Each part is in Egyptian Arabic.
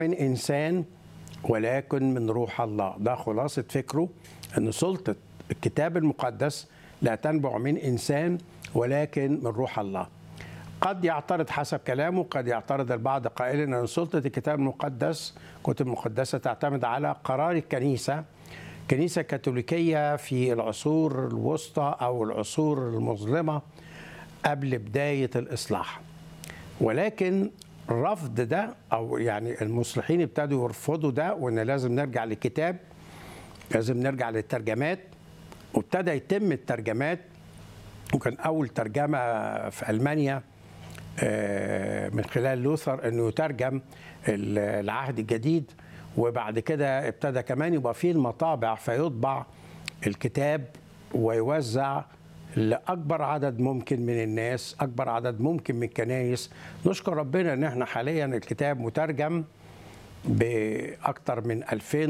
من إنسان ولكن من روح الله ده خلاصة فكره أن سلطة الكتاب المقدس لا تنبع من إنسان ولكن من روح الله قد يعترض حسب كلامه قد يعترض البعض قائلا أن سلطة الكتاب المقدس كتب مقدسة تعتمد على قرار الكنيسة كنيسة كاثوليكية في العصور الوسطى أو العصور المظلمة قبل بداية الإصلاح ولكن رفض ده او يعني المصلحين ابتدوا يرفضوا ده وان لازم نرجع للكتاب لازم نرجع للترجمات وابتدى يتم الترجمات وكان اول ترجمه في المانيا من خلال لوثر انه يترجم العهد الجديد وبعد كده ابتدى كمان يبقى فيه المطابع فيطبع الكتاب ويوزع لاكبر عدد ممكن من الناس اكبر عدد ممكن من الكنايس نشكر ربنا ان احنا حاليا الكتاب مترجم باكثر من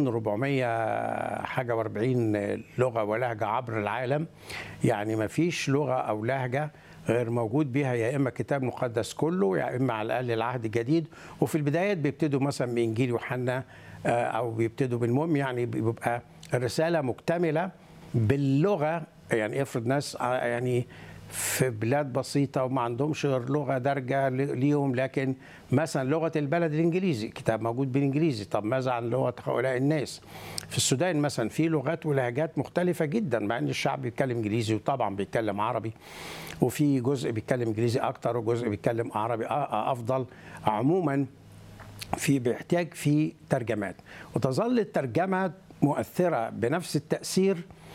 2400 حاجه و40 لغه ولهجه عبر العالم يعني ما فيش لغه او لهجه غير موجود بيها يا اما كتاب مقدس كله يا اما على الاقل العهد الجديد وفي البدايات بيبتدوا مثلا بانجيل يوحنا او بيبتدوا بالمهم يعني بيبقى الرساله مكتمله باللغه يعني افرض ناس يعني في بلاد بسيطة وما عندهمش غير لغة دارجة ليهم لكن مثلا لغة البلد الإنجليزي كتاب موجود بالإنجليزي طب ماذا عن لغة هؤلاء الناس في السودان مثلا في لغات ولهجات مختلفة جدا مع أن الشعب بيتكلم إنجليزي وطبعا بيتكلم عربي وفي جزء بيتكلم إنجليزي أكتر وجزء بيتكلم عربي أفضل عموما في بيحتاج في ترجمات وتظل الترجمة مؤثرة بنفس التأثير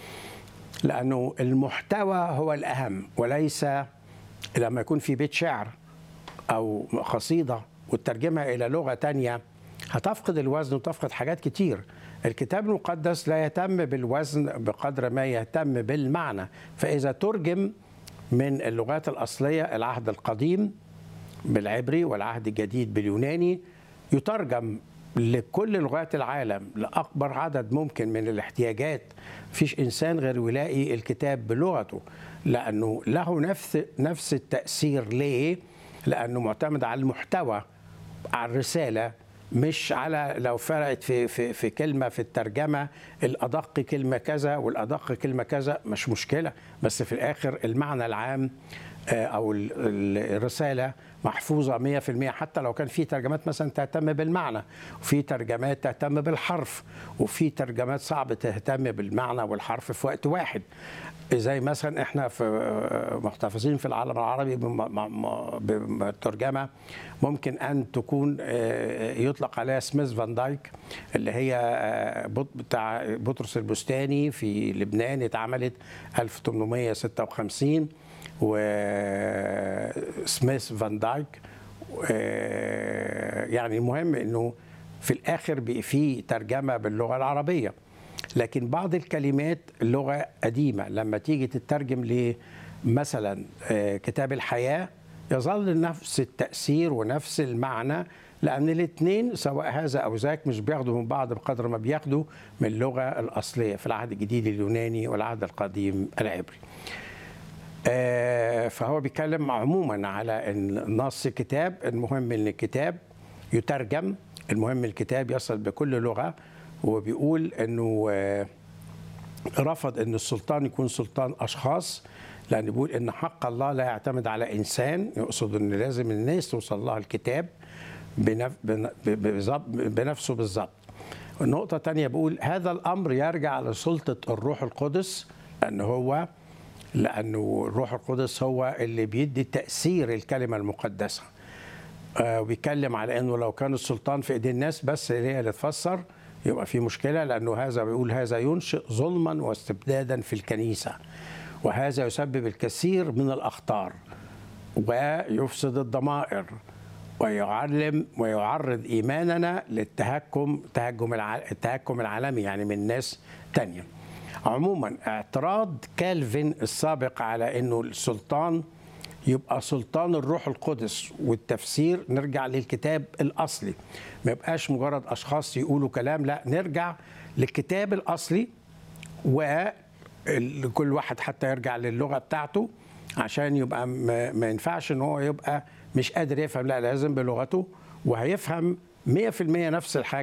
لأنه المحتوى هو الأهم وليس لما يكون في بيت شعر أو قصيدة وترجمها إلى لغة تانية هتفقد الوزن وتفقد حاجات كتير الكتاب المقدس لا يهتم بالوزن بقدر ما يهتم بالمعنى فإذا ترجم من اللغات الأصلية العهد القديم بالعبري والعهد الجديد باليوناني يترجم لكل لغات العالم لأكبر عدد ممكن من الاحتياجات فيش إنسان غير ويلاقي الكتاب بلغته لأنه له نفس نفس التأثير ليه؟ لأنه معتمد على المحتوى على الرسالة مش على لو فرقت في في في كلمه في الترجمه الادق كلمه كذا والادق كلمه كذا مش مشكله بس في الاخر المعنى العام او الرساله محفوظه 100% حتى لو كان في ترجمات مثلا تهتم بالمعنى وفي ترجمات تهتم بالحرف وفي ترجمات صعب تهتم بالمعنى والحرف في وقت واحد زي مثلا احنا في محتفظين في العالم العربي بترجمه ممكن ان تكون يطلق عليها سميث فان دايك اللي هي بتاع بطرس البستاني في لبنان اتعملت 1856 وسميث فان دايك يعني المهم انه في الاخر بقى في ترجمه باللغه العربيه لكن بعض الكلمات لغه قديمه لما تيجي تترجم مثلا كتاب الحياه يظل نفس التاثير ونفس المعنى لان الاثنين سواء هذا او ذاك مش بياخدوا من بعض بقدر ما بياخدوا من اللغه الاصليه في العهد الجديد اليوناني والعهد القديم العبري فهو بيتكلم عموما على ان نص كتاب المهم ان الكتاب يترجم المهم الكتاب يصل بكل لغه وبيقول انه رفض ان السلطان يكون سلطان اشخاص لان بيقول ان حق الله لا يعتمد على انسان يقصد ان لازم الناس توصل لها الكتاب بنفسه بالظبط النقطة تانية بيقول هذا الأمر يرجع لسلطة الروح القدس لأن هو لأنه الروح القدس هو اللي بيدي تأثير الكلمة المقدسة وبيتكلم على أنه لو كان السلطان في إيدين الناس بس هي اللي تفسر يبقى في مشكلة لأنه هذا بيقول هذا ينشئ ظلما واستبدادا في الكنيسة وهذا يسبب الكثير من الأخطار ويفسد الضمائر ويعلم ويعرض إيماننا للتهكم تهكم التهكم العالمي يعني من ناس تانية عموما اعتراض كالفين السابق على انه السلطان يبقى سلطان الروح القدس والتفسير نرجع للكتاب الاصلي ما يبقاش مجرد اشخاص يقولوا كلام لا نرجع للكتاب الاصلي وكل واحد حتى يرجع للغه بتاعته عشان يبقى ما ينفعش ان هو يبقى مش قادر يفهم لا لازم بلغته وهيفهم 100% نفس الحاجة